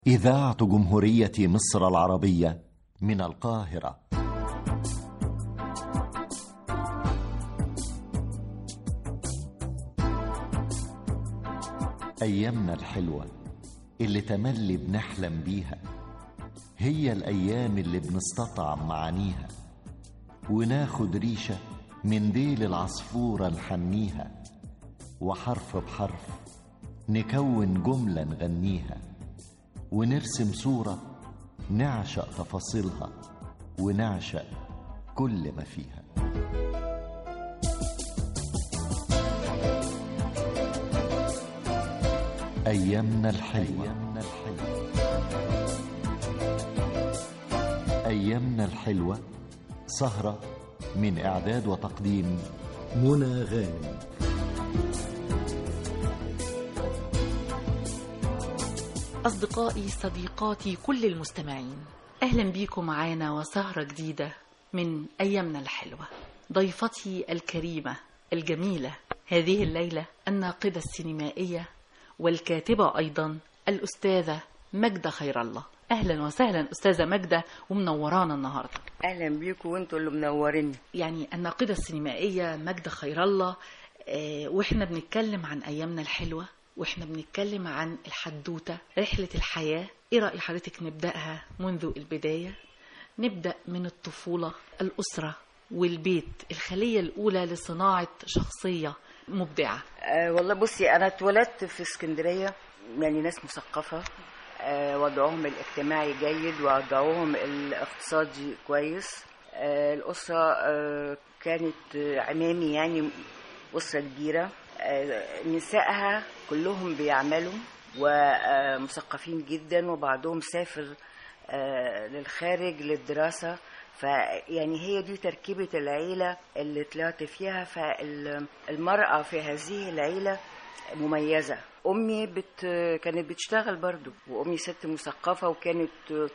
إذاعة جمهورية مصر العربية من القاهرة أيامنا الحلوة اللي تملي بنحلم بيها هي الأيام اللي بنستطعم معانيها وناخد ريشة من ديل العصفورة نحنيها وحرف بحرف نكون جملة نغنيها ونرسم صورة نعشق تفاصيلها ونعشق كل ما فيها أيامنا الحلوة أيامنا الحلوة سهرة من إعداد وتقديم منى غانم أصدقائي صديقاتي كل المستمعين أهلا بيكم معانا وسهرة جديدة من أيامنا الحلوة ضيفتي الكريمة الجميلة هذه الليلة الناقدة السينمائية والكاتبة أيضا الأستاذة مجدة خير الله أهلا وسهلا أستاذة مجدة ومنورانا النهاردة اهلا بيكم وانتوا اللي منورين يعني الناقدة السينمائية مجدة خير الله آه، واحنا بنتكلم عن أيامنا الحلوة واحنا بنتكلم عن الحدوتة رحلة الحياة ايه رأي حضرتك نبدأها منذ البداية نبدأ من الطفولة الأسرة والبيت الخلية الأولى لصناعة شخصية مبدعة أه والله بصي انا اتولدت في اسكندريه يعني ناس مثقفه أه وضعهم الاجتماعي جيد وضعهم الاقتصادي كويس أه الاسره أه كانت آه، عمامي يعني اسره كبيره أه نسائها كلهم بيعملوا ومثقفين جدا وبعضهم سافر آه، للخارج للدراسة فيعني هي دي تركيبة العيلة اللي طلعت فيها فالمرأة في هذه العيلة مميزة أمي بت... كانت بتشتغل برضو وأمي ست مثقفة وكانت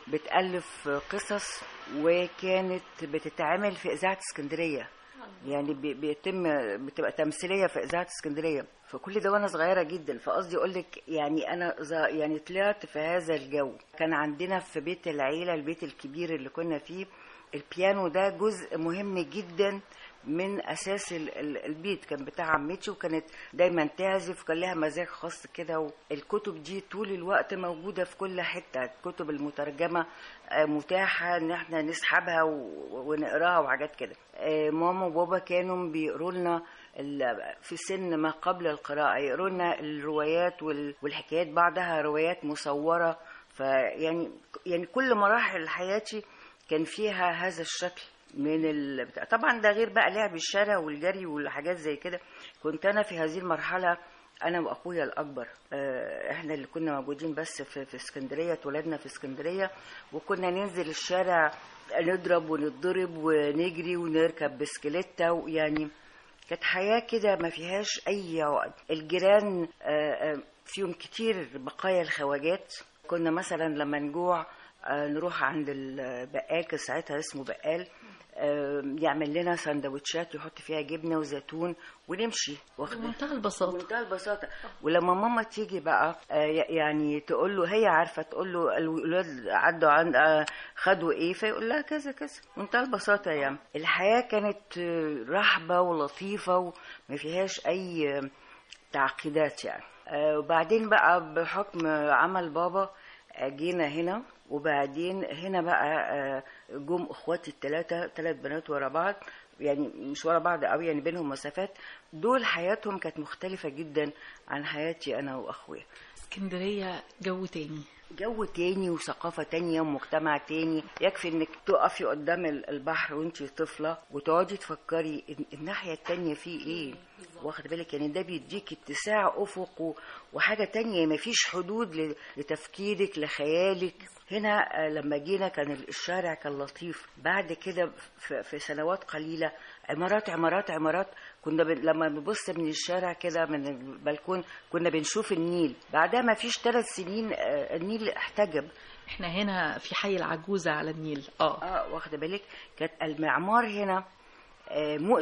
بتألف قصص وكانت بتتعامل في إذاعة اسكندرية يعني بي- بيتم بتبقى تمثيليه في اذاعه اسكندريه فكل ده وانا صغيره جدا فقصدي اقول لك يعني انا ز- يعني طلعت في هذا الجو كان عندنا في بيت العيله البيت الكبير اللي كنا فيه البيانو ده جزء مهم جدا من اساس ال- ال- البيت كان بتاع عمتي وكانت دايما تعزف وكان لها مزاج خاص كده والكتب دي طول الوقت موجوده في كل حته الكتب المترجمه آه، متاحه ان احنا نسحبها و- ونقراها وحاجات كده آه، ماما وبابا كانوا بيقروا لنا ال- في سن ما قبل القراءه يقروا لنا الروايات وال- والحكايات بعدها روايات مصوره فيعني يعني كل مراحل حياتي كان فيها هذا الشكل من ال... بتاع- طبعا ده غير بقى لعب الشارع والجري والحاجات زي كده كنت انا في هذه المرحله انا واخويا الاكبر آه، احنا اللي كنا موجودين بس في, في اسكندريه اتولدنا في اسكندريه وكنا ننزل الشارع نضرب ونتضرب ونجري ونركب بسكليتة ويعني كانت حياة كده ما فيهاش أي عقد الجيران آه، آه، فيهم كتير بقايا الخواجات كنا مثلا لما نجوع آه، نروح عند البقال كان ساعتها اسمه بقال آه، يعمل لنا سندوتشات يحط فيها جبنة وزيتون ونمشي واخد بمنتهى البساطة بمنتهى البساطة ولما ماما تيجي بقى آه، يعني تقول له هي عارفة تقول له الولاد عدوا عند آه، خدوا ايه فيقول لها كذا كذا منتهى البساطة يعني الحياة كانت آه، رحبة ولطيفة وما فيهاش أي آه، تعقيدات يعني آه، وبعدين بقى بحكم عمل بابا آه، جينا هنا وبعدين هنا بقى آه، جم اخواتي الثلاثه ثلاث بنات ورا بعض يعني مش ورا بعض قوي يعني بينهم مسافات دول حياتهم كانت مختلفه جدا عن حياتي انا واخويا اسكندرية جو تاني جو تاني وثقافة تانية ومجتمع تاني يكفي انك تقفي قدام ال- البحر وانت طفلة وتقعدي تفكري إن- الناحية التانية فيه ايه واخد بالك يعني ده بيديك اتساع افق و- وحاجة تانية مفيش حدود ل- لتفكيرك لخيالك هنا آه، لما جينا كان الشارع كان لطيف بعد كده في في سنوات قليلة عمارات عمارات عمارات كنا ب... لما بنبص من الشارع كده من البلكون كنا بنشوف النيل بعدها ما فيش ثلاث سنين آه، النيل احتجب احنا هنا في حي العجوزة على النيل اه اه واخده بالك كانت المعمار هنا آه، مؤذي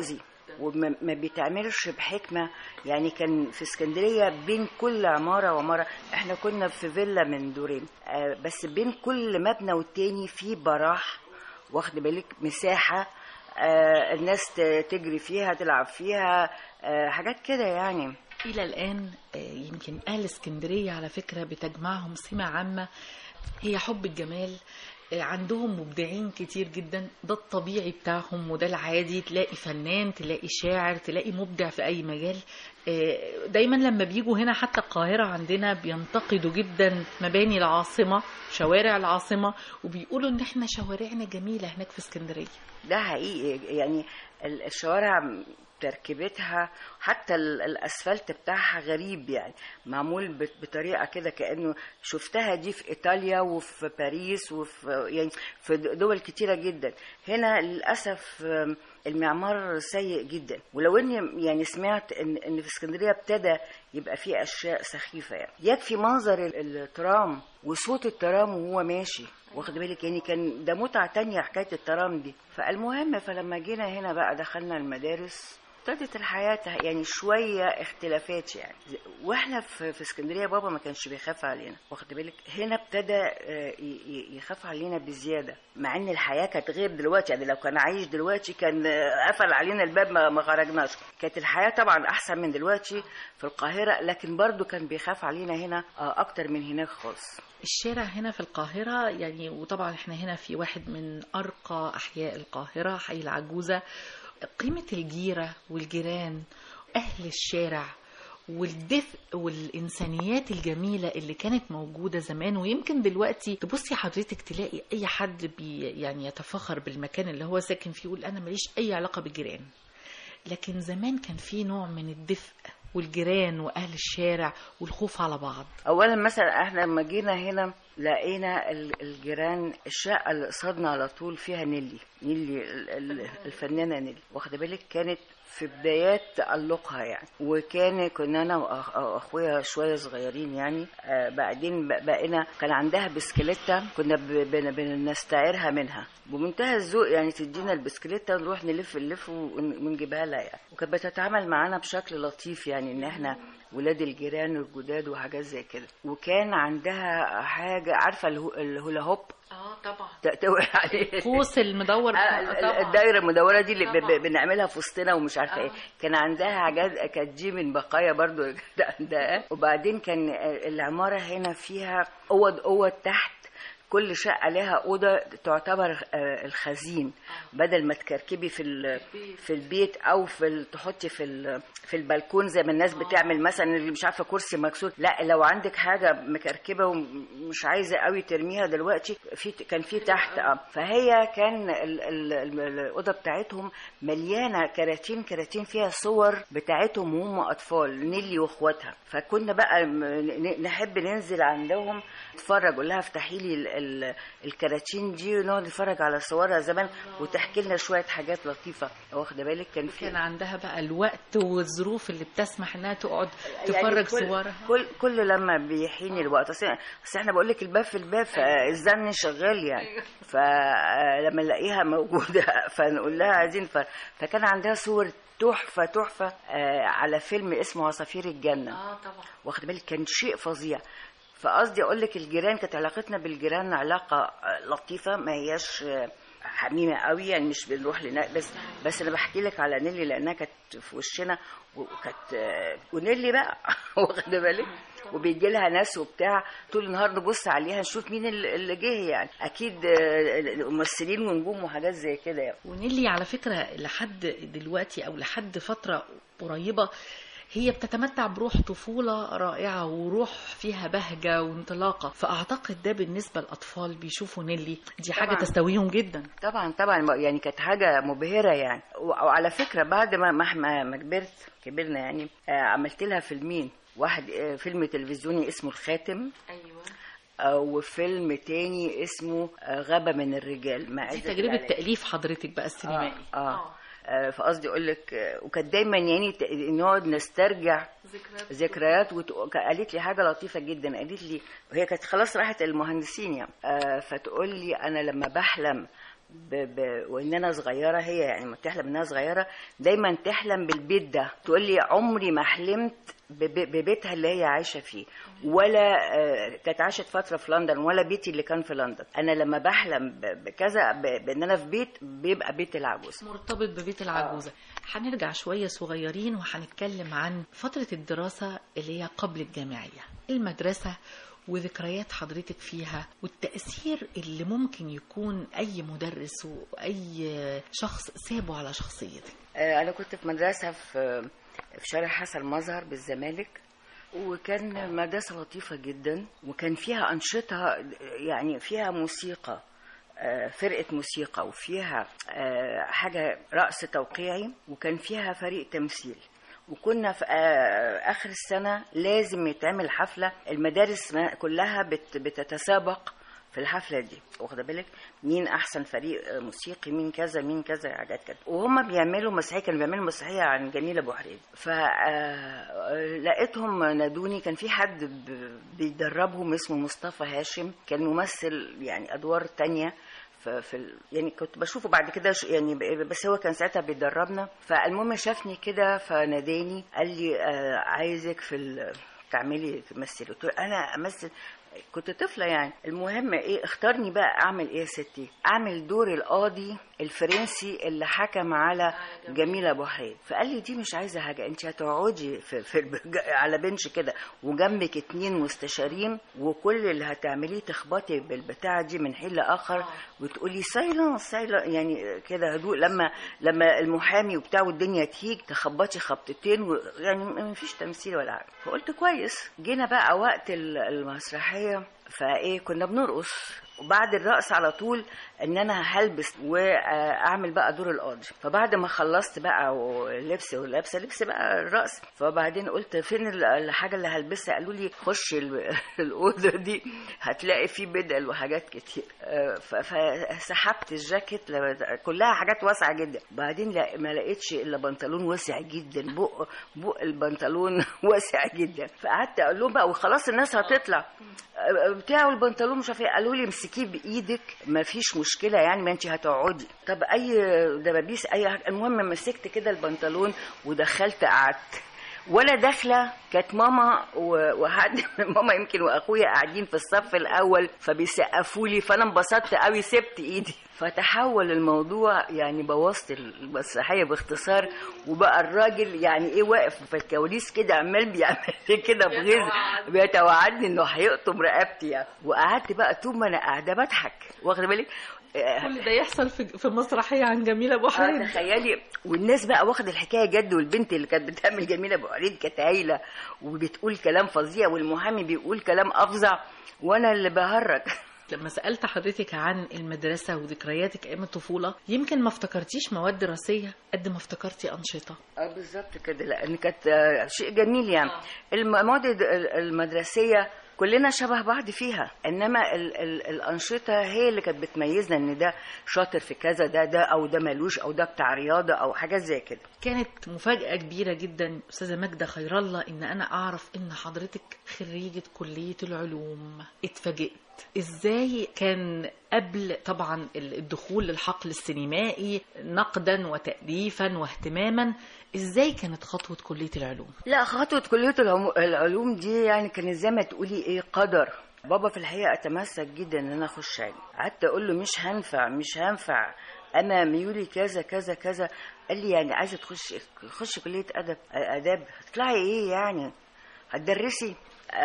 وما ما بيتعملش بحكمه يعني كان في اسكندريه بين كل عماره وعماره احنا كنا في فيلا من دورين آه، بس بين كل مبنى والتاني في براح واخد بالك مساحه آه، الناس ت- تجري فيها تلعب فيها آه، حاجات كده يعني إلى الآن آه، يمكن أهل اسكندرية على فكرة بتجمعهم سمة عامة هي حب الجمال آه، عندهم مبدعين كتير جدا ده الطبيعي بتاعهم وده العادي تلاقي فنان تلاقي شاعر تلاقي مبدع في أي مجال آه، دايما لما بيجوا هنا حتى القاهرة عندنا بينتقدوا جدا مباني العاصمة شوارع العاصمة وبيقولوا ان احنا شوارعنا جميلة هناك في اسكندرية ده حقيقي يعني ال- الشوارع تركيبتها حتى ال- الاسفلت بتاعها غريب يعني معمول بت- بطريقه كده كانه شفتها دي في ايطاليا وفي باريس وفي يعني في دول كتيره جدا هنا للاسف آم، المعمار سيء جدا ولو اني يعني سمعت ان ان في اسكندريه ابتدى يبقى فيه اشياء سخيفه يعني يكفي منظر ال- الترام وصوت الترام وهو ماشي واخد بالك يعني كان ده متعه تانية حكايه الترام دي فالمهم فلما جينا هنا بقى دخلنا المدارس ابتدت الحياة ته- يعني شوية اختلافات يعني واحنا في, في اسكندرية بابا ما كانش بيخاف علينا واخد بالك هنا ابتدى آه، ي- ي- يخاف علينا بزيادة مع ان الحياة كانت غير دلوقتي يعني لو كان عايش دلوقتي كان آه، قفل علينا الباب ما ما خرجناش كانت الحياة طبعا احسن من دلوقتي في القاهرة لكن برضو كان بيخاف علينا هنا آه، اكتر من هناك خالص الشارع هنا في القاهرة يعني وطبعا احنا هنا في واحد من أرقى أحياء القاهرة حي العجوزة قيمة الجيرة والجيران أهل الشارع والدفء والإنسانيات الجميلة اللي كانت موجودة زمان ويمكن دلوقتي تبصي حضرتك تلاقي أي حد بي يعني يتفخر بالمكان اللي هو ساكن فيه يقول أنا ماليش أي علاقة بالجيران لكن زمان كان في نوع من الدفء والجيران وأهل الشارع والخوف على بعض اولا مثلا احنا لما جينا هنا لقينا ال- الجيران الشقه اللي قصادنا على طول فيها نيلي نيلي ال- ال- الفنانه نيلي واخده بالك كانت في بدايات تألقها يعني وكان كنا انا وأخ- واخويا شويه صغيرين يعني آه بعدين ب- بقينا كان عندها بسكليتة كنا ب- بن- بنستعيرها منها بمنتهى الذوق يعني تدينا البسكليتة ونروح نلف نلف ون- ونجيبها لها يعني وكانت بتتعامل معانا بشكل لطيف يعني ان احنا ولاد الجيران الجداد وحاجات زي كده وكان عندها حاجه عارفه الهو- الهولا هوب اه طبعا ت- توقع عليه قوس المدور آه، ال- طبعاً. الدايره المدوره دي اللي ب- طبعاً. ب- بنعملها في وسطنا ومش عارفه ايه كان عندها حاجات كانت دي من بقايا برضو كانت عندها وبعدين كان العماره هنا فيها اوض اوض تحت كل شقه لها اوضه تعتبر آه، الخزين بدل ما تكركبي في ال- في البيت او في ال- تحطي في ال- في البلكون زي ما الناس بتعمل مثلا اللي مش عارفه كرسي مكسور لا لو عندك حاجه مكركبه ومش عايزه قوي ترميها دلوقتي في كان في تحت اه فهي كان ال- ال- ال- الاوضه بتاعتهم مليانه كراتين كراتين فيها صور بتاعتهم وهم اطفال نيلي واخواتها فكنا بقى م- ن- نحب ننزل عندهم نتفرج اقول لها افتحي لي ال- ال- الكراتين دي ونقعد نتفرج على صورها زمان وتحكي لنا شويه حاجات لطيفه واخده بالك كان في كان عندها بقى الوقت والظروف اللي بتسمح انها تقعد يعني تفرج كل صورها كل كل لما بيحين الوقت اصل بس احنا بقول لك الباب في الباب فالزن شغال يعني فلما نلاقيها موجوده فنقول لها عايزين ف... فكان عندها صور تحفه تحفه آه، على فيلم اسمه عصافير الجنه اه طبعا واخد بالك كان شيء فظيع فقصدي اقول لك الجيران كانت علاقتنا بالجيران علاقه آه، لطيفه ما هياش آه، حميمه قوي يعني مش بنروح لنا بس بس انا بحكي لك على نيلي لانها كانت في وشنا وكانت آه، ونيلي بقى واخده بالك وبيجي لها ناس وبتاع طول النهار نبص عليها نشوف مين اللي اللي جه يعني اكيد آه، ممثلين ونجوم وحاجات زي كده يعني ونيلي على فكرة لحد دلوقتي أو لحد فترة قريبة هي بتتمتع بروح طفولة رائعة وروح فيها بهجة وانطلاقة فأعتقد ده بالنسبة للأطفال بيشوفوا نيلي دي حاجة طبعاً. تستويهم جدا طبعا طبعا يعني كانت حاجه مبهره يعني و- وعلى فكره بعد ما ما ما ما كبرت كبرنا يعني آه، عملت لها فيلمين واحد آه، فيلم تلفزيوني اسمه الخاتم أيوة آه، وفيلم تاني اسمه آه، غابة من الرجال مع دي عزت تجربة العلاء. تأليف حضرتك بقى السينمائي اه, آه. آه فقصدي اقول لك آه، وكانت دايما يعني ت- نقعد نسترجع ذكريات ذكريات وت... قالت لي حاجه لطيفه جدا قالت لي وهي كانت خلاص راحت المهندسين يعني آه فتقول لي انا لما بحلم ب... ب... وان انا صغيره هي يعني لما تحلم انها صغيره دايما تحلم بالبيت ده تقول لي عمري ما حلمت بب... ببيتها اللي هي عايشه فيه ولا آه، كانت عاشت فتره في لندن ولا بيتي اللي كان في لندن انا لما بحلم ب... بكذا ب... بان انا في بيت بيبقى بيت العجوز مرتبط ببيت العجوزة هنرجع شوية صغيرين وهنتكلم عن فترة الدراسة اللي هي قبل الجامعية المدرسة وذكريات حضرتك فيها والتأثير اللي ممكن يكون أي مدرس وأي شخص سابه على شخصيتك آه، انا كنت في مدرسه في في شارع حسن مظهر بالزمالك وكان مدرسه لطيفه جدا وكان فيها انشطه يعني فيها موسيقى آه، فرقه موسيقى وفيها آه، حاجه رقص توقيعي وكان فيها فريق تمثيل وكنا في آه، اخر السنه لازم يتعمل حفله المدارس ما- كلها بت- بتتسابق في الحفله دي واخده بالك مين احسن فريق آه، موسيقي مين كذا مين كذا حاجات كده وهم بيعملوا مسرحيه كانوا بيعملوا مسرحيه عن جميله ابو حريد فلقيتهم نادوني كان في حد ب- بيدربهم اسمه مصطفى هاشم كان ممثل يعني ادوار تانية ف- في ال... يعني كنت بشوفه بعد كده ش- يعني ب- بس هو كان ساعتها بيدربنا فالمهم شافني كده فناداني قال لي آه عايزك في ال... تعملي تمثلي قلت له انا امثل كنت طفلة يعني المهم ايه اختارني بقى اعمل ايه يا ستي اعمل دور القاضي الفرنسي اللي حكم على جميلة ابو حيد فقال لي دي مش عايزة حاجة انت هتقعدي في, في الب- على بنش كده وجنبك اتنين مستشارين وكل اللي هتعمليه تخبطي بالبتاعة دي من حين لاخر وتقولي سايلنس سايلنس يعني كده هدوء لما لما المحامي وبتاع والدنيا تيجي تخبطي خبطتين و- يعني ما فيش تمثيل ولا حاجه فقلت كويس جينا بقى وقت ال- المسرحيه فايه كنا بنرقص وبعد الرقص على طول ان انا هلبس واعمل بقى دور القاضي فبعد ما خلصت بقى ولبس ولابسه لبس بقى الرقص فبعدين قلت فين ال- الحاجه اللي هلبسها قالوا لي خشي ال- الاوضه دي هتلاقي فيه بدل وحاجات كتير آه، ف- فسحبت الجاكيت ل- كلها حاجات واسعه جدا بعدين لا ما لقيتش الا بنطلون واسع جدا بق بق البنطلون واسع جدا فقعدت اقول لهم بقى وخلاص الناس هتطلع آه، بتاع البنطلون مش عارفه إيه. قالوا لي امسكيه بايدك ما فيش مشكله يعني ما انت هتقعدي طب اي دبابيس اي حاجة. المهم مسكت كده البنطلون ودخلت قعدت وانا داخله كانت ماما و- وحد ماما يمكن واخويا قاعدين في الصف الاول فبيسقفوا لي فانا انبسطت قوي سبت ايدي فتحول الموضوع يعني بوظت المسرحيه باختصار وبقى الراجل يعني ايه واقف في الكواليس كده عمال بيعمل لي كده بغيظ بيتوعدني انه هيقطم رقبتي يعني وقعدت بقى طول ما انا قاعده بضحك واخده بالك آه، كل ده يحصل في في مسرحية عن جميلة أبو اه حريد تخيلي والناس بقى واخد الحكايه جد والبنت اللي كانت بتعمل جميله ابو عريض كانت هايله وبتقول كلام فظيع والمحامي بيقول كلام افظع وانا اللي بهرج لما سألت حضرتك عن المدرسة وذكرياتك أيام الطفولة يمكن ما افتكرتيش مواد دراسية قد ما افتكرتي أنشطة اه بالظبط كده لان كانت آه، شيء جميل يعني المواد ال- المدرسيه كلنا شبه بعض فيها انما ال ال الانشطه هي اللي كانت بتميزنا ان ده شاطر في كذا ده ده او ده ملوش او ده بتاع رياضه او حاجات زي كده كانت مفاجأة كبيرة جدا أستاذة ماجدة خير الله إن أنا أعرف إن حضرتك خريجة كلية العلوم اتفاجئت إزاي كان قبل طبعا الدخول للحقل السينمائي نقدا وتأليفا واهتماما إزاي كانت خطوة كلية العلوم لا خطوة كلية العمو- العلوم دي يعني كانت زي ما تقولي ايه قدر بابا في الحقيقة اتمسك جدا ان انا اخش علم قعدت اقول له مش هنفع مش هنفع انا ميولي كذا كذا كذا قال لي يعني عايزة تخش تخش كلية ادب اداب هتطلعي ايه يعني هتدرسي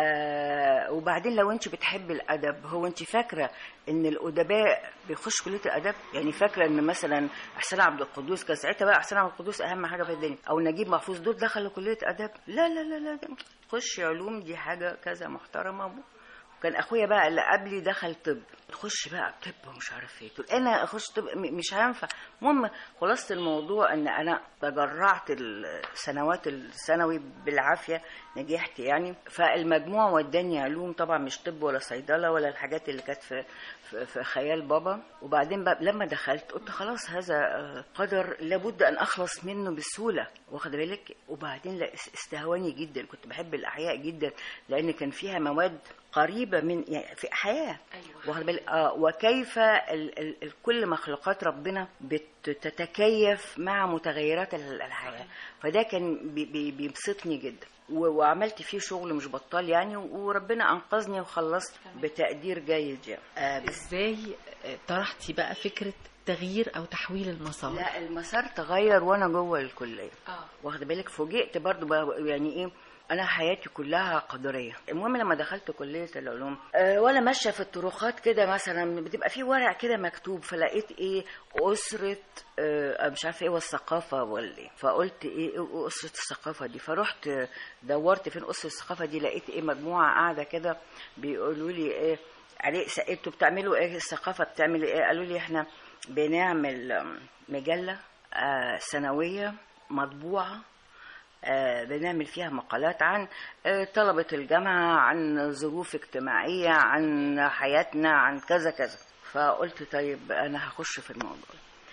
آه وبعدين لو انت بتحبي الادب هو انت فاكره ان الادباء بيخشوا كليه الادب يعني فاكره ان مثلا احسان عبد القدوس كان ساعتها بقى احسان عبد القدوس اهم حاجه في الدنيا او نجيب محفوظ دول دخلوا كليه ادب لا لا لا لا ده خشي علوم دي حاجه كذا محترمه كان اخويا بقى اللي قبلي دخل طب تخش بقى طب ومش عارف ايه تقول انا اخش طب م- مش هينفع المهم خلاصه الموضوع ان انا تجرعت السنوات الثانوي بالعافيه نجحت يعني فالمجموع وداني علوم طبعا مش طب ولا صيدله ولا الحاجات اللي كانت في في, في خيال بابا وبعدين بقى لما دخلت قلت خلاص هذا آه، قدر لابد ان اخلص منه بسهوله واخد بالك وبعدين لا، اس- استهواني جدا كنت بحب الاحياء جدا لان كان فيها مواد قريبه من يعني في حياه أيوة. واخد بالك اه وكيف ال ال ال كل مخلوقات ربنا بتتكيف مع متغيرات ال- الحياه فده كان بي- بي- بيبسطني جدا و- وعملت فيه شغل مش بطال يعني وربنا انقذني وخلصت بتقدير جيد يعني آه بس ازاي طرحتي بقى فكره تغيير او تحويل المسار لا المسار تغير وانا جوه الكليه اه واخده بالك فوجئت برضو بقى يعني ايه انا حياتي كلها قدريه المهم لما دخلت كليه العلوم أه ولا ماشيه في الطرقات كده مثلا بتبقى في ورق كده مكتوب فلقيت ايه اسره أه مش عارفه ايه والثقافه ولا ايه فقلت ايه إيه اسره الثقافه دي فرحت آه، دورت فين اسره الثقافه دي لقيت ايه مجموعه قاعده كده بيقولوا لي ايه عليه انتوا بتعملوا ايه الثقافه بتعمل ايه قالوا لي احنا بنعمل آم، مجله آه، سنويه مطبوعه آه، بنعمل فيها مقالات عن آه، طلبة الجامعة عن ظروف اجتماعية عن حياتنا عن كذا كذا فقلت طيب أنا هخش في الموضوع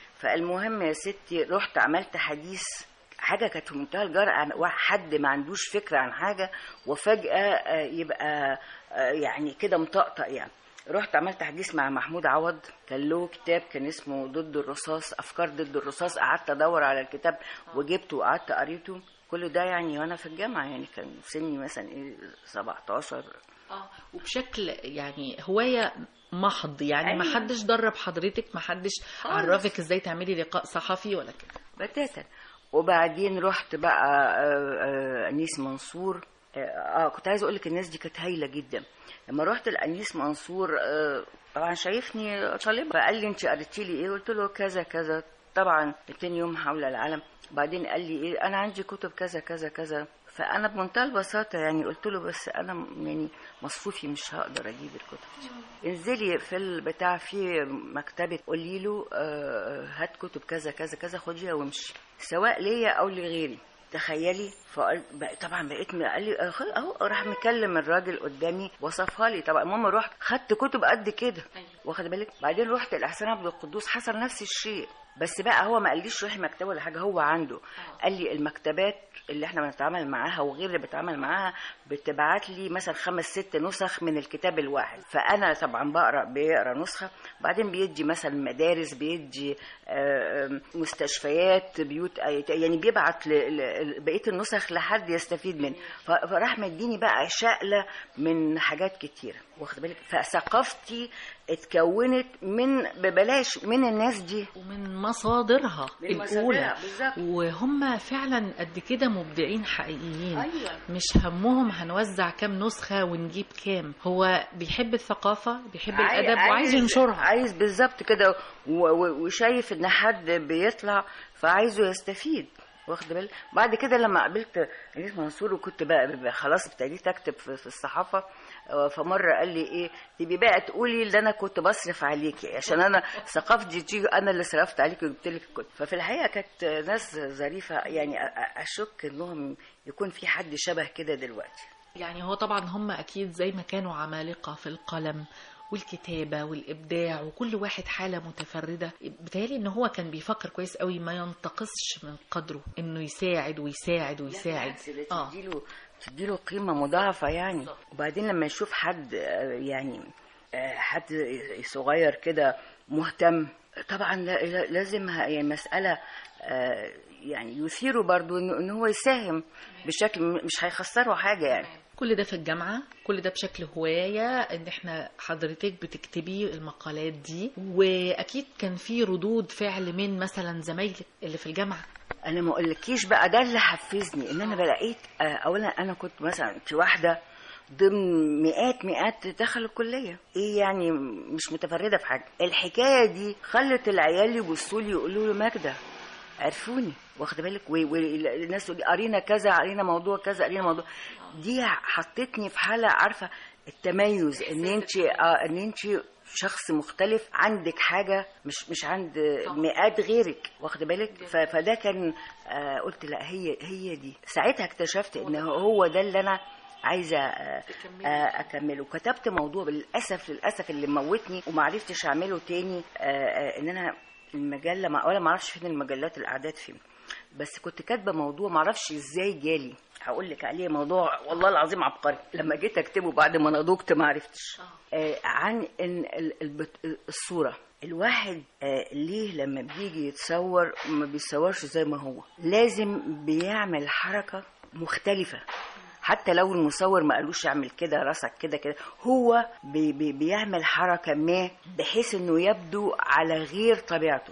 فالمهم يا ستي رحت عملت حديث حاجة كانت في منتهى الجرأة حد ما عندوش فكرة عن حاجة وفجأة آه، يبقى آه، يعني كده مطقطق يعني رحت عملت حديث مع محمود عوض كان له كتاب كان اسمه ضد الرصاص افكار ضد الرصاص قعدت ادور على الكتاب وجبته وقعدت قريته كل ده يعني وانا في الجامعه يعني كان سني مثلا ايه 17 اه وبشكل يعني هوايه محض يعني ما أيوة. حدش درب حضرتك ما حدش عرفك ازاي تعملي لقاء صحفي ولا كده بتاتا وبعدين رحت بقى آه، آه، انيس منصور اه آه، كنت عايزه اقول لك الناس دي كانت هايله جدا لما رحت لانيس منصور آه، طبعا شايفني طالبه فقال لي انت قريتي لي ايه قلت له كذا كذا طبعا تاني يوم حول العالم بعدين قال لي ايه انا عندي كتب كذا كذا كذا فانا بمنتهى البساطه يعني قلت له بس انا م- يعني مصروفي مش هقدر اجيب الكتب دي انزلي في البتاع في مكتبه قولي له آه، هات كتب كذا كذا كذا خديها وامشي سواء ليا او لغيري تخيلي فقال بقى طبعا بقيت م- قال لي آه، خ- اهو راح مكلم الراجل قدامي وصفها لي طبعا المهم رحت خدت كتب قد كده واخد بالك بعدين رحت الاحسان عبد القدوس حصل نفس الشيء بس بقى هو ما قاليش روحي مكتبه ولا حاجه هو عنده قال لي المكتبات اللي احنا بنتعامل معاها وغير اللي بتعامل معاها بتبعت لي مثلا خمس ست نسخ من الكتاب الواحد فانا طبعا بقرا بيقرا نسخه بعدين بيدي مثلا مدارس بيدي آه، آه، مستشفيات بيوت أيت- يعني بيبعت ل- ل- بقيه النسخ لحد يستفيد منه ف- فراح مديني بقى شقله من حاجات كتيره واخد بالك فثقافتي اتكونت من ببلاش من الناس دي ومن مصادرها من الاولى مصادرها، بالظبط. وهم فعلا قد كده مبدعين حقيقيين أيوة. مش همهم هنوزع كام نسخه ونجيب كام هو بيحب الثقافه بيحب عاي- الادب وعايز ينشرها عايز بالظبط كده و- و- وشايف ان حد بيطلع فعايزه يستفيد واخد بالك بعد كده لما قابلت انيس منصور وكنت بقى, بقى خلاص ابتديت اكتب في, في الصحافه آه، فمره قال لي ايه تبي بقى تقولي اللي انا كنت بصرف عليكي عشان انا ثقافتي دي انا اللي صرفت عليكي وجبت لك الكتب ففي الحقيقه كانت ناس ظريفه يعني أ- أ- اشك انهم يكون في حد شبه كده دلوقتي يعني هو طبعا هم اكيد زي ما كانوا عمالقه في القلم والكتابة والإبداع وكل واحد حالة متفردة بتهيألي إن هو كان بيفكر كويس قوي ما ينتقصش من قدره إنه يساعد ويساعد ويساعد بالعكس، ده آه. تديله تديله قيمه مضاعفه يعني وبعدين لما يشوف حد آه، يعني آه، حد صغير كده مهتم طبعا لا- لا- لازم ه- يعني مساله آه، يعني يثيره برضو انه إن هو يساهم بشكل م- مش هيخسره حاجه يعني كل ده في الجامعة كل ده بشكل هواية ان احنا حضرتك بتكتبي المقالات دي واكيد كان في ردود فعل من مثلا زمايلك اللي في الجامعة انا ما اقولكيش بقى ده اللي حفزني ان انا بلاقيت آه، اولا انا كنت مثلا في واحده ضمن مئات مئات دخلوا الكليه ايه يعني مش متفرده في حاجه الحكايه دي خلت العيال يبصوا لي يقولوا له ماجده عرفوني واخده بالك و- والناس تقول لي قرينا كذا قرينا موضوع كذا قرينا موضوع دي حطتني في حاله عارفه التميز ان انت اه ان انت شخص مختلف عندك حاجه مش مش عند مئات غيرك واخده بالك ف- فده كان آه قلت لا هي هي دي ساعتها اكتشفت ان هو ده اللي انا عايزه آه، آه، اكمله كتبت موضوع للاسف للاسف اللي موتني وما عرفتش اعمله تاني آه، آه، ان انا المجله ما ولا ما اعرفش فين المجلات الاعداد فين بس كنت كاتبه موضوع معرفش ازاي جالي هقول لك عليه موضوع والله العظيم عبقري لما جيت اكتبه بعد ما نضجت ما عرفتش آه عن ان ال- البت- الصوره الواحد آه ليه لما بيجي يتصور ما بيتصورش زي ما هو لازم بيعمل حركه مختلفه حتى لو المصور ما قالوش اعمل كده راسك كده كده هو بي بي بيعمل حركه ما بحيث انه يبدو على غير طبيعته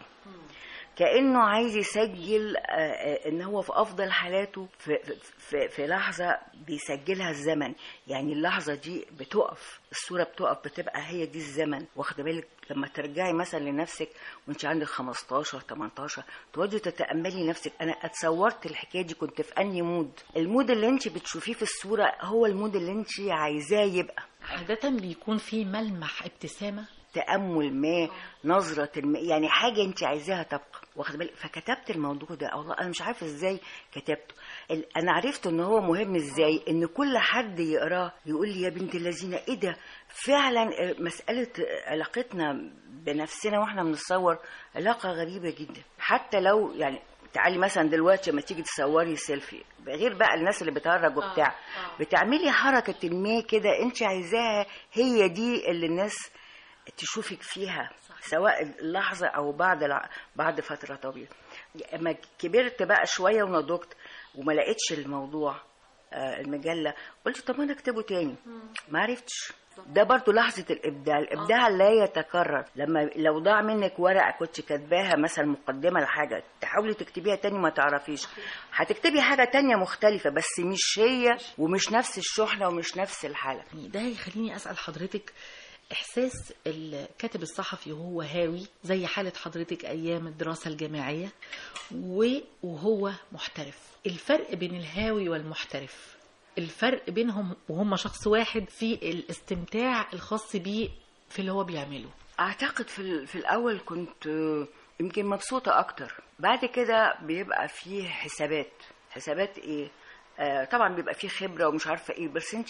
كانه عايز يسجل آه، آه، ان هو في افضل حالاته في, في, في لحظه بيسجلها الزمن يعني اللحظه دي بتقف الصوره بتقف بتبقى هي دي الزمن واخده بالك لما ترجعي مثلا لنفسك وانت عندك 15 18 تقعدي تتاملي نفسك انا اتصورت الحكايه دي كنت في انهي مود المود اللي انت بتشوفيه في الصوره هو المود اللي انت عايزاه يبقى عادة بيكون في ملمح ابتسامة تامل ما نظره ما يعني حاجه انت عايزاها تبقى واخد بالك فكتبت الموضوع ده والله انا مش عارفه ازاي كتبته ال- انا عرفت ان هو مهم ازاي ان كل حد يقراه يقول لي يا بنت اللذينه ايه ده فعلا آه، مساله آه، علاقتنا بنفسنا واحنا بنتصور علاقه غريبه جدا حتى لو يعني تعالي مثلا دلوقتي لما تيجي تصوري سيلفي غير بقى الناس اللي بتهرج وبتاع بتعملي حركه ما كده انت عايزاها هي دي اللي الناس تشوفك فيها سواء اللحظة أو بعد الع... بعد فترة طويلة اما كبرت بقى شوية ونضجت وما لقيتش الموضوع آه، المجلة قلت طب أنا أكتبه تاني ما عرفتش ده برضو لحظة الإبداع الإبداع لا يتكرر لما لو ضاع منك ورقة كنت كاتباها مثلا مقدمة لحاجة تحاولي تكتبيها تاني ما تعرفيش هتكتبي حاجة تانية مختلفة بس مش هي ومش نفس الشحنة ومش نفس الحالة يعني ده يخليني أسأل حضرتك إحساس الكاتب الصحفي وهو هاوي زي حالة حضرتك أيام الدراسة الجامعية و- وهو محترف الفرق بين الهاوي والمحترف الفرق بينهم وهم شخص واحد في الاستمتاع الخاص بيه في اللي هو بيعمله اعتقد في ال- في الاول كنت آه، يمكن مبسوطه اكتر بعد كده بيبقى فيه حسابات حسابات ايه آه طبعا بيبقى فيه خبره ومش عارفه ايه بس انت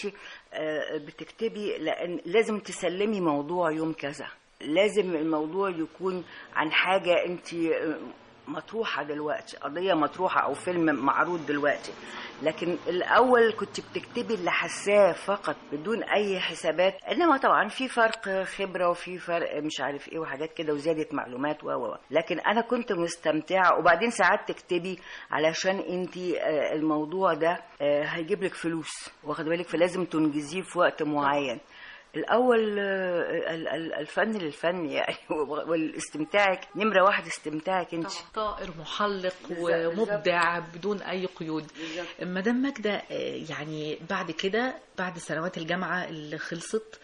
آه بتكتبي لان لازم تسلمي موضوع يوم كذا لازم الموضوع يكون عن حاجه انت آه، مطروحه دلوقتي قضيه مطروحه او فيلم معروض دلوقتي لكن الاول كنت بتكتبي اللي حاساه فقط بدون اي حسابات انما طبعا في فرق خبره وفي فرق مش عارف ايه وحاجات كده وزياده معلومات و و و. لكن انا كنت مستمتعه وبعدين ساعات تكتبي علشان انت الموضوع ده آه، هيجيب لك فلوس واخد بالك فلازم تنجزيه في وقت معين الاول آه، ال- ال- الفن للفن يعني والاستمتاعك نمره واحد استمتاعك انت طائر محلق بالظبط، ومبدع بدون اي قيود بالظبط. مدام ماجدة آه، يعني بعد كده بعد سنوات الجامعة اللي خلصت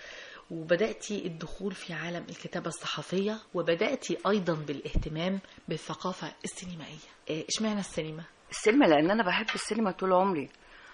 وبدأتي الدخول في عالم الكتابة الصحفية وبدأتي أيضا بالاهتمام بالثقافة السينمائية آه، اشمعنى السينما؟ السينما لان انا بحب السينما طول عمري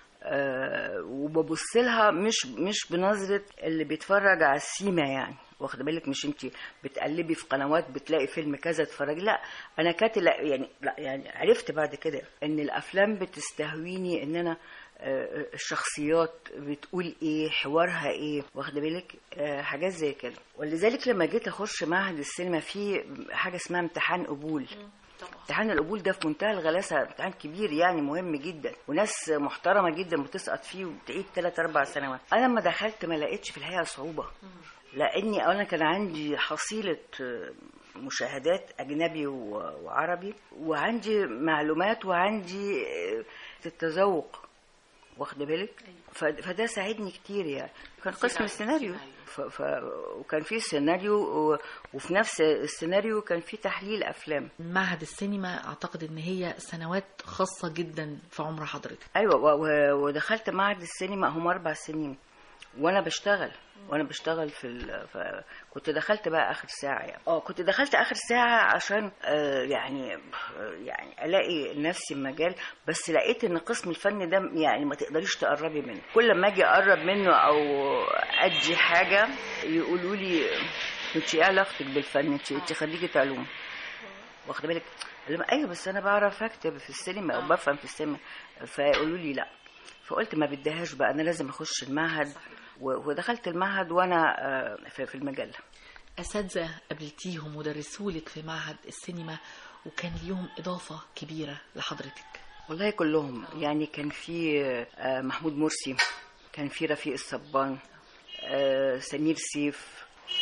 أه وببص لها مش مش بنظره اللي بيتفرج على السيما يعني واخده بالك مش انت بتقلبي في قنوات بتلاقي فيلم كذا تتفرجي لا انا كانت لا يعني لا يعني عرفت بعد كده ان الافلام بتستهويني ان انا آه، الشخصيات بتقول ايه حوارها ايه واخده بالك آه، حاجات زي كده ولذلك لما جيت اخش معهد السينما في حاجه اسمها امتحان قبول امتحان القبول ده في منتهى الغلاسه امتحان كبير يعني مهم جدا وناس محترمه جدا بتسقط فيه وبتعيد ثلاث اربع سنوات انا لما دخلت ما لقيتش في الحقيقه صعوبه لاني انا كان عندي حصيله آه، مشاهدات اجنبي و- وعربي وعندي معلومات وعندي آه، التذوق واخده بالك ف- فده ساعدني كتير يعني كان قسم السيناريو ف... ف... وكان في سيناريو و... وفي نفس السيناريو كان في تحليل افلام معهد السينما أعتقد إن هي سنوات خاصة جدا في عمر حضرتك ايوه و... و... ودخلت معهد السينما هم اربع سنين وانا بشتغل وانا بشتغل في ال... ف... كنت دخلت بقى اخر ساعه يعني اه كنت دخلت اخر ساعه عشان آه يعني آه، يعني الاقي نفسي مجال بس لقيت ان قسم الفن ده يعني ما تقدريش تقربي منه كل ما اجي اقرب منه او ادي حاجه يقولوا لي انت ايه علاقتك بالفن انت انت خريجه علوم واخده بالك قال لهم ايوه بس انا بعرف اكتب في السينما او بفهم في السينما فيقولوا لي لا فقلت ما بديهاش بقى انا لازم اخش المعهد و- ودخلت المعهد وانا آه، في في المجله أساتذة قابلتيهم ودرسولك في معهد السينما وكان ليهم إضافة كبيرة لحضرتك والله كلهم يعني كان في آه، محمود مرسي كان في رفيق الصبان آه، سمير سيف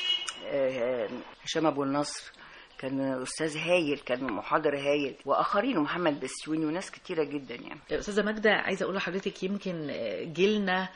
آه، هشام ابو النصر كان استاذ هايل كان محاضر هايل واخرين ومحمد بسيوني وناس كتيره جدا يعني استاذه ماجده عايزه اقول لحضرتك يمكن جيلنا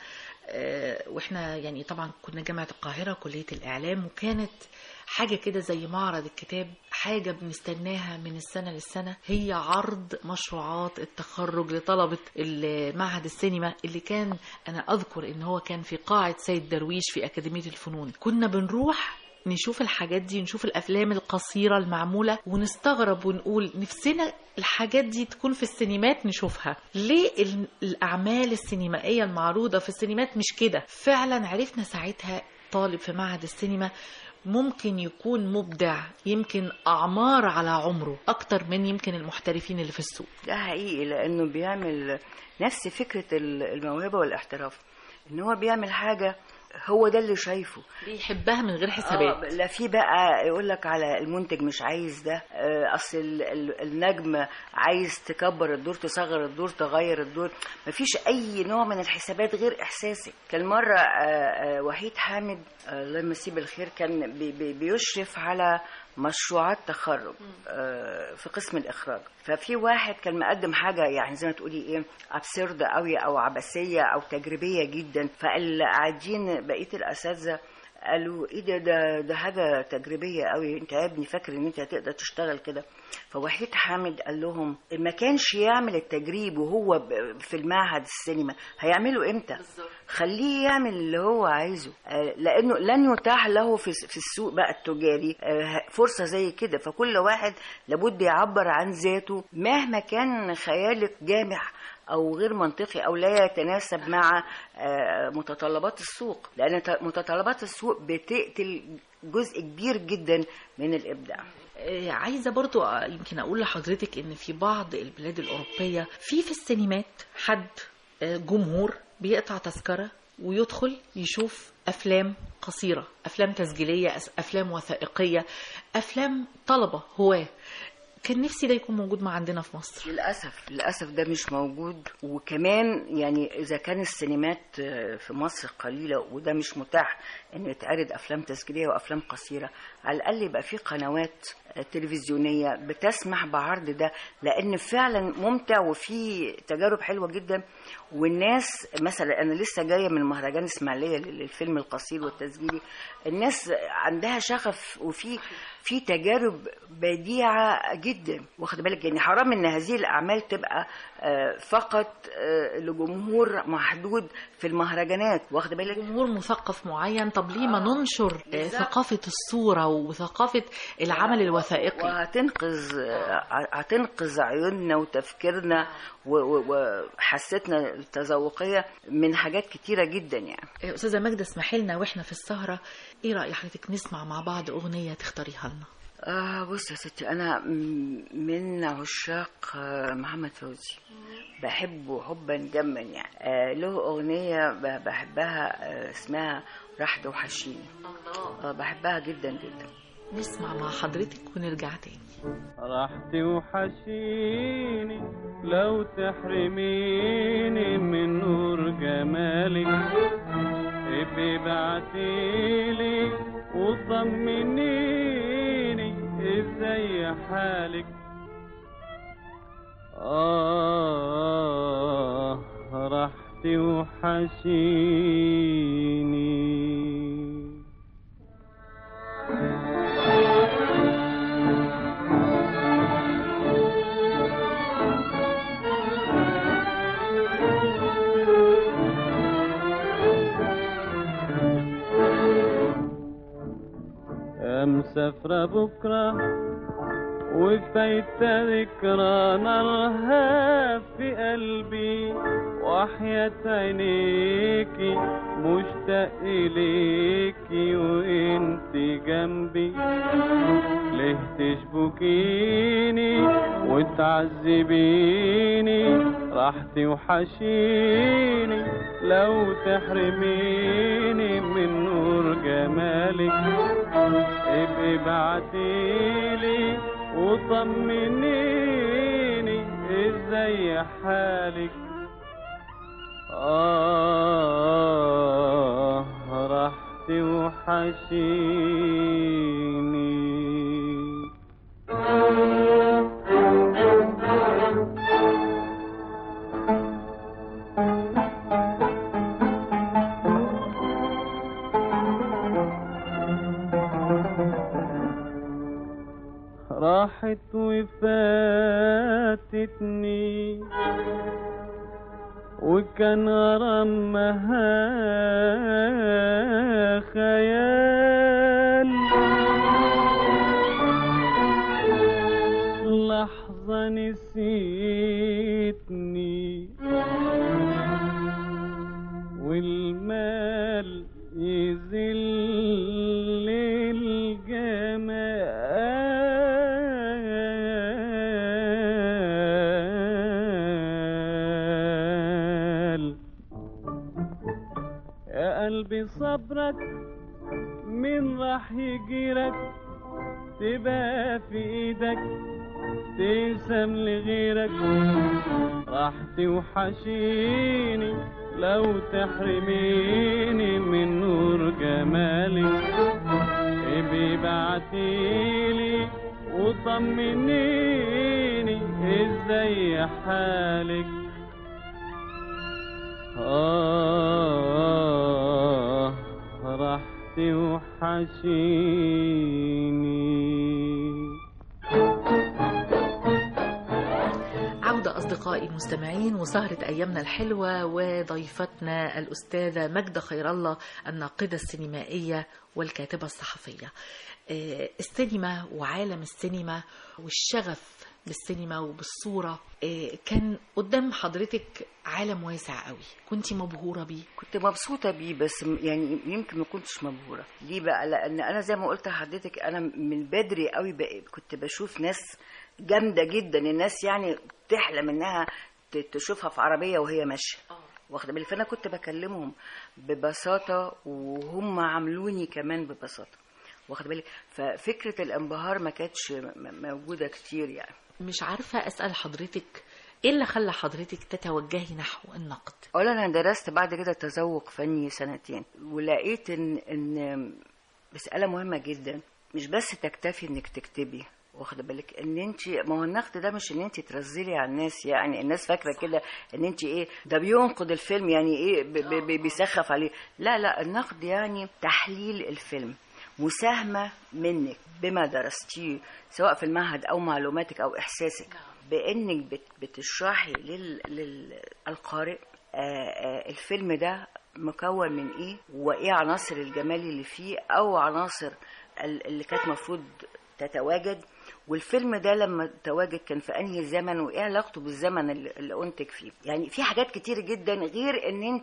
آه، واحنا يعني طبعا كنا جامعه القاهره كليه الاعلام وكانت حاجه كده زي معرض الكتاب حاجه بنستناها من السنه للسنه هي عرض مشروعات التخرج لطلبه معهد السينما اللي كان انا اذكر ان هو كان في قاعه سيد درويش في اكاديميه الفنون كنا بنروح نشوف الحاجات دي نشوف الافلام القصيره المعموله ونستغرب ونقول نفسنا الحاجات دي تكون في السينمات نشوفها ليه ال- الاعمال السينمائيه المعروضه في السينمات مش كده فعلا عرفنا ساعتها طالب في معهد السينما ممكن يكون مبدع يمكن اعمار على عمره اكتر من يمكن المحترفين اللي في السوق ده حقيقي لانه بيعمل نفس فكره ال- الموهبه والاحتراف ان هو بيعمل حاجه هو ده اللي شايفه بيحبها من غير آه حسابات لا في بقى يقول لك على المنتج مش عايز ده آه، اصل ال- ال- النجم عايز تكبر الدور تصغر الدور تغير الدور مفيش اي نوع من الحسابات غير احساسي كان مره آه، آه، وحيد حامد آه، الله يمسيه بالخير كان بي- بي- بيشرف على مشروعات تخرج آه، في قسم الاخراج ففي واحد كان مقدم حاجه يعني زي ما تقولي ايه ابسرد قوي او عبثيه او تجريبيه جدا فاللي قاعدين بقيه الاساتذه قالوا ايه ده ده ده حاجه تجريبيه قوي انت يا ابني فاكر ان انت هتقدر تشتغل كده فوحيد حامد قال لهم ما كانش يعمل التجريب وهو ب- في المعهد السينما هيعمله امتى خليه يعمل اللي هو عايزه آه، لانه لن يتاح له في في السوق بقى التجاري آه، فرصه زي كده فكل واحد لابد يعبر عن ذاته مهما كان خيالك جامع او غير منطقي او لا يتناسب مع آه، متطلبات السوق لان ت- متطلبات السوق بتقتل جزء كبير جدا من الابداع آه، عايزه برضو آه، يمكن اقول لحضرتك ان في بعض البلاد الاوروبيه في في السينمات حد آه، جمهور بيقطع تذكره ويدخل يشوف افلام قصيره افلام تسجيليه أس- افلام وثائقيه افلام طلبه هواه كان نفسي ده يكون موجود ما عندنا في مصر للأسف للأسف ده مش موجود وكمان يعني إذا كان السينمات آه، في مصر قليلة وده مش متاح إن يتعرض أفلام تسجيلية وأفلام قصيرة على الأقل يبقى في قنوات آه، تلفزيونية بتسمح بعرض ده لأن فعلا ممتع وفي تجارب حلوة جدا والناس مثلا أنا لسه جاية من مهرجان إسماعيلية للفيلم القصير والتسجيلي الناس عندها شغف وفي في تجارب بديعة جدا واخد بالك يعني حرام ان هذه الاعمال تبقى آه، فقط آه، لجمهور محدود في المهرجانات واخد بالك جمهور مثقف معين طب ليه ما ننشر آه، بالظبط. ثقافه الصوره وثقافه العمل الوثائقي وهتنقذ آه، هتنقذ عيوننا وتفكيرنا و- و- وحاستنا التذوقية من حاجات كتيرة جدا يعني استاذه ماجده اسمحي لنا واحنا في السهره ايه راي حضرتك نسمع مع بعض اغنيه تختاريها لنا آه بص يا ستي أنا م- من عشاق آه، محمد فوزي بحبه حبا جما يعني آه له أغنية ب- بحبها آه اسمها راح وحشيني آه بحبها جدا جدا نسمع مع حضرتك ونرجع تاني راح توحشيني لو تحرميني من نور جمالك ابقي بعتيلي وطمنيني ازاي حالك آه راح توحشيني يا مسافرة بكرة وفايتة ذكرى نارها في قلبي وحياة عينيكي مشتاق إليكي وانت جنبي ليه تشبكيني وتعذبيني راح توحشيني لو تحرميني من نور جمالك ابقي بعتيلي وطمنيني ازاي حالك آه رحتي وحشيني راحت وفاتتني وكان غرامها خيال لحظة نسيتني والمال يذل الجمال يا قلبي صبرك من راح يجيرك تبقى في ايدك تقسم لغيرك راحتي وحشيني لو تحرميني من نور جمالك ابي بعتيلي وطمنيني ازاي حالك آه راحتي وحشيني عودة أصدقائي المستمعين وسهرة أيامنا الحلوة وضيفتنا الأستاذة ماجدة خير الله الناقدة السينمائية والكاتبة الصحفية آه، السينما وعالم السينما والشغف بالسينما وبالصورة آه، كان قدام حضرتك عالم واسع قوي كنت مبهورة بيه كنت مبسوطة بيه بس م- يعني يمكن ما كنتش مبهورة ليه بقى لأن أنا زي ما قلت لحضرتك أنا من بدري قوي بقى كنت بشوف ناس جامدة جدا الناس يعني تحلم إنها ت- تشوفها في عربية وهي ماشية واخدة بالك فأنا كنت بكلمهم ببساطة وهم عاملوني كمان ببساطة واخدة بالك ففكرة الانبهار ما كانتش م- م- موجودة كتير يعني مش عارفة أسأل حضرتك إيه اللي خلى حضرتك تتوجهي نحو النقد اولا انا درست بعد كده تذوق فني سنتين ولقيت ان ان مساله مهمه جدا مش بس تكتفي انك تكتبي واخده بالك ان انت ما هو النقد ده مش ان انت ترزلي على الناس يعني الناس فاكره كده ان انت ايه ده بينقد الفيلم يعني ايه ب- ب- ب- بيسخف عليه لا لا النقد يعني تحليل الفيلم مساهمه منك بما درستيه سواء في المعهد او معلوماتك او احساسك بانك بت- بتشرحي لل- للقارئ آه، آه، الفيلم ده مكون من ايه وايه عناصر الجمال اللي فيه او عناصر ال- اللي كانت مفروض تتواجد والفيلم ده لما تواجد كان في انهي زمن وايه علاقته بالزمن اللي اللي انتج فيه يعني في حاجات كتير جدا غير ان انت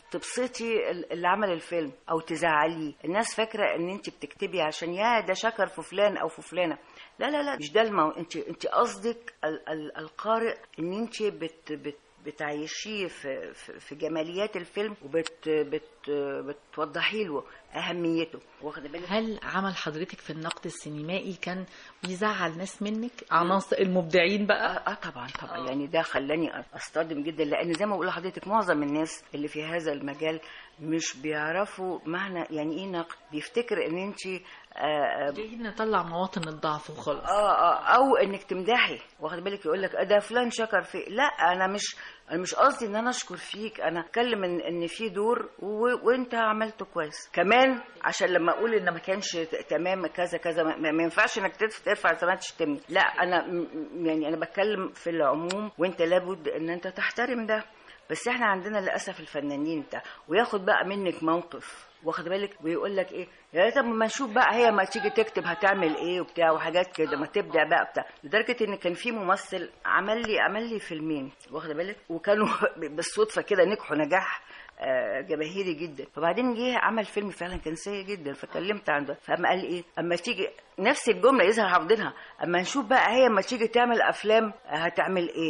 تبسطي ال- اللي عمل الفيلم او تزعليه الناس فاكره ان انت بتكتبي عشان يا ده شكر في فلان او في فلانه لا لا لا مش ده المو... انت انت قصدك ال... ال... القارئ ان انت بت... بت... بتعيشيه في, في, في جماليات الفيلم وبت بت بتوضحي له اهميته واخده بالك هل عمل حضرتك في النقد السينمائي كان بيزعل ناس منك عناصر المبدعين بقى اه, آه طبعا طبعا يعني ده خلاني اصطدم جدا لان زي ما بقول لحضرتك معظم الناس اللي في هذا المجال مش بيعرفوا معنى يعني ايه نقد بيفتكر ان انت آه آه جايين نطلع مواطن الضعف وخلاص اه اه او انك تمدحي واخد بالك يقول لك ده فلان شكر فيك لا انا مش انا مش قصدي ان انا اشكر فيك انا اتكلم ان ان في دور و... وانت عملته كويس كمان عشان لما اقول ان ما كانش ت- تمام كذا كذا ما, ما ينفعش انك ترف- ترفع سماعه تشتمني لا انا م- م- يعني انا بتكلم في العموم وانت لابد ان انت تحترم ده بس احنا عندنا للاسف الفنانين بتاع وياخد بقى منك موقف واخد بالك ويقول لك ايه يا ريت اما نشوف بقى هي ما تيجي تكتب هتعمل ايه وبتاع وحاجات كده ما تبدع بقى بتاع لدرجه ان كان في ممثل عمل لي عمل لي فيلمين واخده بالك وكانوا بالصدفه كده نجحوا نجاح آه، جماهيري جدا فبعدين جه عمل فيلم فعلا كان سيء جدا فكلمت عنده فاما قال ايه اما تيجي نفس الجمله يظهر حافظينها اما نشوف بقى هي اما تيجي تعمل افلام آه، هتعمل ايه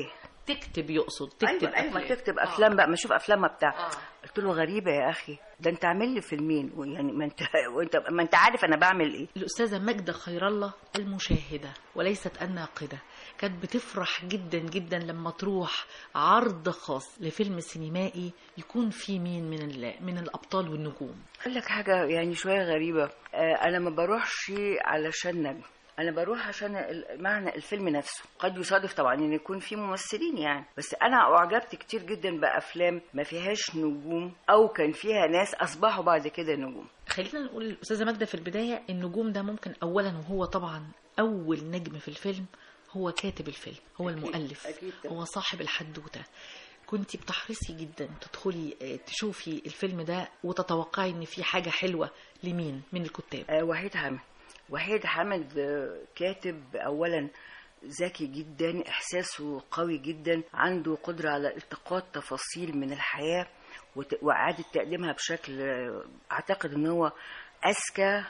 تكتب يقصد تكتب ايوه ايوه ما أفلام. تكتب آه. افلام بقى ما اشوف افلامها بتاع آه. قلت له غريبه يا اخي ده انت عامل لي فيلمين ويعني ما انت وانت ما انت عارف انا بعمل ايه الأستاذة ماجدة خير الله المشاهدة وليست الناقدة كانت بتفرح جدا جدا لما تروح عرض خاص لفيلم سينمائي يكون فيه مين من ال- من الأبطال والنجوم اقول لك حاجه يعني شويه غريبه آه انا ما بروحش علشان نجم انا بروح عشان ال- معنى الفيلم نفسه قد يصادف طبعا ان يكون في ممثلين يعني بس انا اعجبت كتير جدا بافلام ما فيهاش نجوم او كان فيها ناس اصبحوا بعد كده نجوم خلينا نقول الأستاذة ماجدة في البداية النجوم ده ممكن أولا وهو طبعا أول نجم في الفيلم هو كاتب الفيلم هو أكيد، المؤلف أكيد طبعا. هو صاحب الحدوتة كنت بتحرصي جدا تدخلي آه، تشوفي الفيلم ده وتتوقعي ان في حاجة حلوة لمين من الكتاب آه وحيد حامد وحيد حامد آه، كاتب اولا ذكي جدا احساسه قوي جدا عنده قدره على التقاط تفاصيل من الحياه وت- واعاده تقديمها بشكل آه، اعتقد ان هو اذكى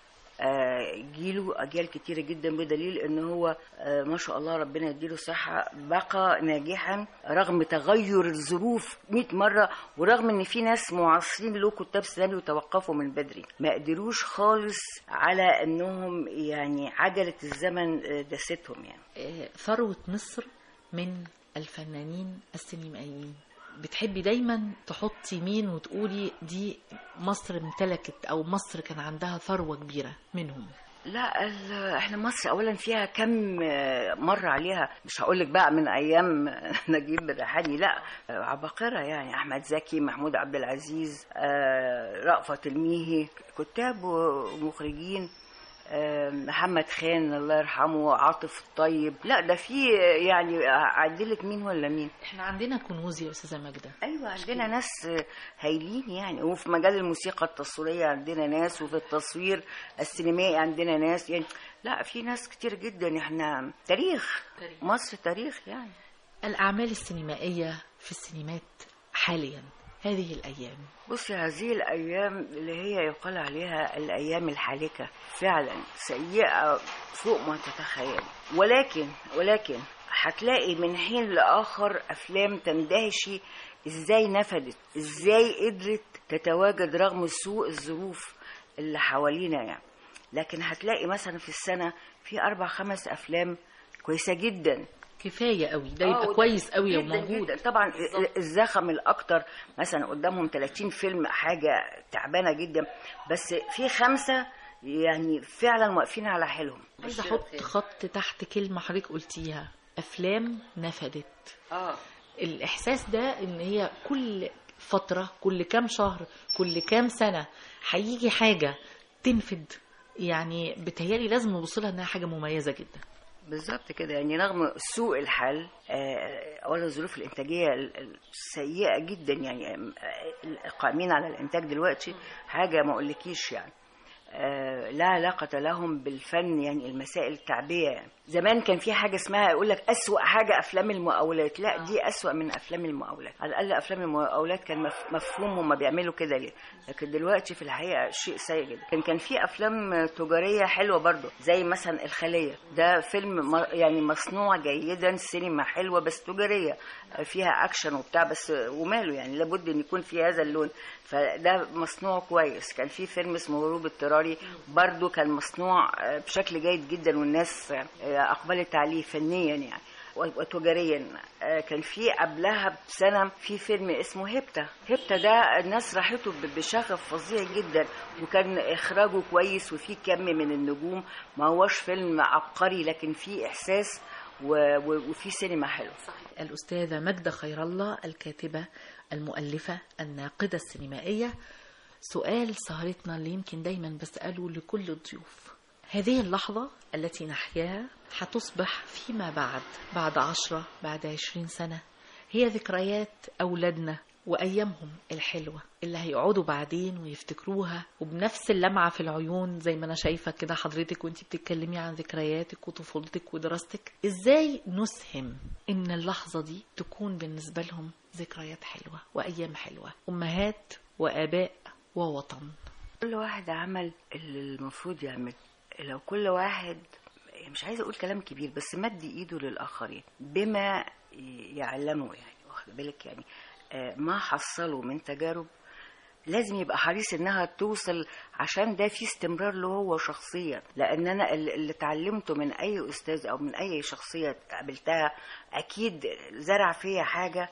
آه، جيله اجيال كتيره جدا بدليل ان هو آه، ما شاء الله ربنا يديله الصحه بقى ناجحا رغم تغير الظروف 100 مره ورغم ان في ناس معاصرين له كتاب سيناريو وتوقفوا من بدري ما قدروش خالص على انهم يعني عجله الزمن آه، دستهم يعني آه، ثروة مصر من الفنانين السينمائيين بتحبي دايما تحطي مين وتقولي دي مصر امتلكت او مصر كان عندها ثروة كبيرة منهم لا ال- احنا مصر اولا فيها كم آه، مر عليها مش هقول لك بقى من ايام نجيب الريحاني لا آه، عباقره يعني احمد زكي محمود عبد العزيز آه، رأفت الميهي كتاب ومخرجين آه، محمد خان الله يرحمه عاطف الطيب لا ده في يعني اعدلك مين ولا مين احنا عندنا كنوز يا استاذة ماجدة ايوه عندنا ناس هايلين يعني وفي مجال الموسيقى التصويريه عندنا ناس وفي التصوير السينمائي عندنا ناس يعني لا في ناس كتير جدا احنا تاريخ تاريخ. مصر تاريخ يعني الأعمال السينمائية في السينمات حاليا هذه الأيام بصي هذه الايام اللي هي يقال عليها الايام الحالكه فعلا سيئه فوق ما تتخيل ولكن ولكن هتلاقي من حين لاخر افلام تندهشي ازاي نفدت ازاي قدرت تتواجد رغم سوء الظروف اللي حوالينا يعني لكن هتلاقي مثلا في السنه في اربع خمس افلام كويسه جدا كفاية قوي ده آه، يبقى وده كويس قوي لو جداً موجود جداً. طبعا بالظبط. الزخم الاكتر مثلا قدامهم 30 فيلم حاجه تعبانه جدا بس في خمسه يعني فعلا واقفين على حيلهم عايزة أحط خط تحت كلمة حضرتك قلتيها أفلام نفدت اه الإحساس ده إن هي كل فترة كل كام شهر كل كام سنة هيجي حاجة تنفد يعني بتهيالي لازم نبص لها إنها حاجة مميزة جدا بالظبط كده يعني رغم سوء الحال آه، اولا الظروف الانتاجيه ال- ال- سيئه جدا يعني آه، القائمين على الانتاج دلوقتي حاجه ما اقولكيش يعني آه، لا علاقة لهم بالفن يعني المسائل التعبية يعني. زمان كان في حاجة اسمها يقول لك أسوأ حاجة أفلام المقاولات لا دي أسوأ من أفلام المقاولات على الأقل أفلام المقاولات كان مف- مفهوم هما بيعملوا كده ليه لكن دلوقتي في الحقيقة شيء سيء جدا كان كان في أفلام تجارية حلوة برضو زي مثلا الخلية ده فيلم م- يعني مصنوع جيدا سينما حلوة بس تجارية فيها أكشن وبتاع بس وماله يعني لابد أن يكون في هذا اللون فده مصنوع كويس كان في فيلم اسمه هروب اضطراري برضو كان مصنوع آه، بشكل جيد جدا والناس آه، اقبلت عليه فنيا يعني وتجاريا آه، كان في قبلها بسنه في فيلم اسمه هبته هبته ده الناس راحته ب- بشغف فظيع جدا وكان اخراجه كويس وفي كم من النجوم ما هوش فيلم عبقري لكن فيه احساس و- و- وفي سينما حلو الأستاذة ماجدة خير الله الكاتبة المؤلفة الناقدة السينمائية سؤال سهرتنا اللي يمكن دايما بسأله لكل الضيوف هذه اللحظة التي نحياها هتصبح فيما بعد بعد عشرة بعد عشرين سنة هي ذكريات أولادنا وأيامهم الحلوة اللي هيقعدوا بعدين ويفتكروها وبنفس اللمعة في العيون زي ما أنا شايفة كده حضرتك وانتي بتتكلمي عن ذكرياتك وطفولتك ودراستك إزاي نسهم إن اللحظة دي تكون بالنسبة لهم ذكريات حلوة وأيام حلوة أمهات وآباء ووطن كل واحد عمل اللي المفروض يعمل لو كل واحد مش عايزه اقول كلام كبير بس مد ايده للاخرين بما يعلمه يعني واخد بالك يعني آه، ما حصله من تجارب لازم يبقى حريص انها توصل عشان ده في استمرار له هو شخصيا لان انا اللي اللي اتعلمته من اي استاذ او من اي شخصيه قابلتها اكيد زرع فيا حاجه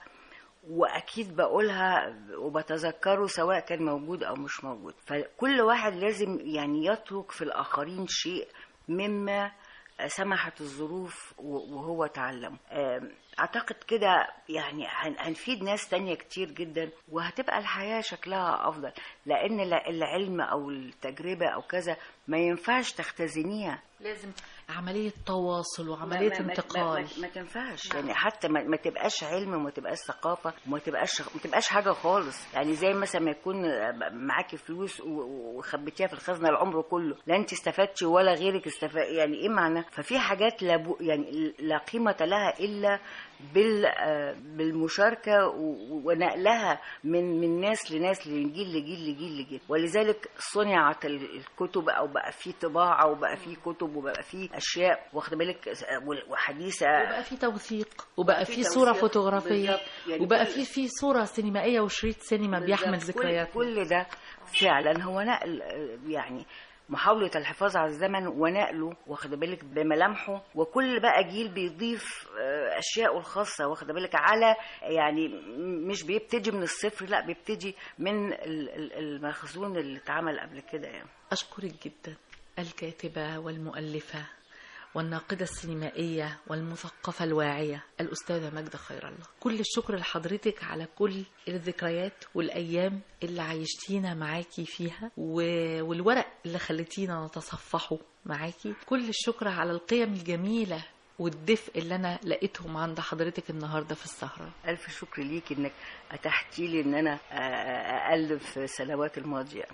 واكيد بقولها وبتذكره سواء كان موجود او مش موجود فكل واحد لازم يعني يترك في الاخرين شيء مما سمحت الظروف وهو تعلم آم، اعتقد كده يعني هن- هنفيد ناس تانية كتير جدا وهتبقى الحياة شكلها افضل لان لا- العلم او التجربة او كذا ما ينفعش تختزنيها لازم عملية تواصل وعملية ما- ما- ما- انتقال ما, ما تنفعش يعني حتى ما, ما تبقاش علم وما تبقاش ثقافه وما تبقاش ما تبقاش حاجه خالص يعني زي مثلا ما يكون معاكي فلوس و- و- وخبيتيها في الخزنه العمر كله لا انت استفدتي ولا غيرك استفاد يعني ايه معنى ففي حاجات لا بو يعني لا قيمه لها الا بال آه، بالمشاركه و- ونقلها من من ناس لناس من جيل لجيل لجيل لجيل ولذلك صنعت ال- الكتب او بقى في طباعه وبقى في كتب وبقى في اشياء واخده بالك آه، وحديثه وبقى في توثيق وبقى في في صورة توثيق، فوتوغرافية بالظبط. يعني وبقى كل- في في صورة سينمائية وشريط سينما بيحمل بالظبط. كل- ذكريات كل ده فعلا هو نقل آه، يعني محاولة الحفاظ على الزمن ونقله واخد بالك بملامحه وكل بقى جيل بيضيف آه، أشياءه الخاصة واخد بالك على يعني م- مش بيبتدي من الصفر لا بيبتدي من ال- ال- المخزون اللي اتعمل قبل كده يعني أشكرك جدا الكاتبة والمؤلفة والناقدة السينمائية والمثقفة الواعية الأستاذة ماجدة خير الله كل الشكر لحضرتك على كل الذكريات والأيام اللي عايشتينا معاكي فيها و- والورق اللي خليتينا نتصفحه معاكي كل الشكر على القيم الجميلة والدفء اللي أنا لقيتهم عند حضرتك النهاردة في السهرة ألف شكر ليك إنك أتحتي لي إن أنا آه، أقلب في السنوات الماضية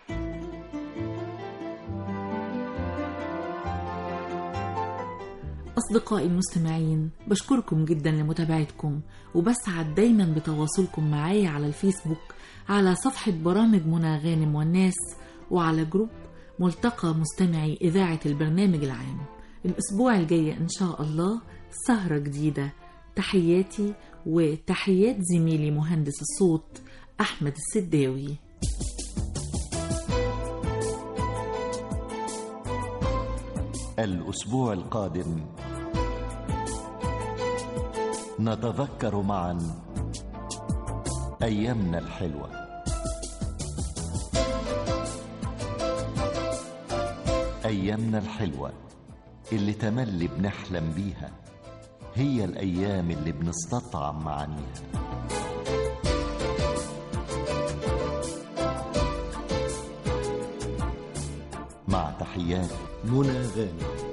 أصدقائي المستمعين بشكركم جدا لمتابعتكم وبسعد دايما بتواصلكم معايا على الفيسبوك على صفحة برامج منى غانم والناس وعلى جروب ملتقى مستمعي إذاعة البرنامج العام الأسبوع الجاي إن شاء الله سهرة جديدة تحياتي وتحيات زميلي مهندس الصوت أحمد السداوي الأسبوع القادم نتذكر معا أيامنا الحلوة أيامنا الحلوة اللي تملي بنحلم بيها هي الأيام اللي بنستطعم معانيها مع تحيات منى غانم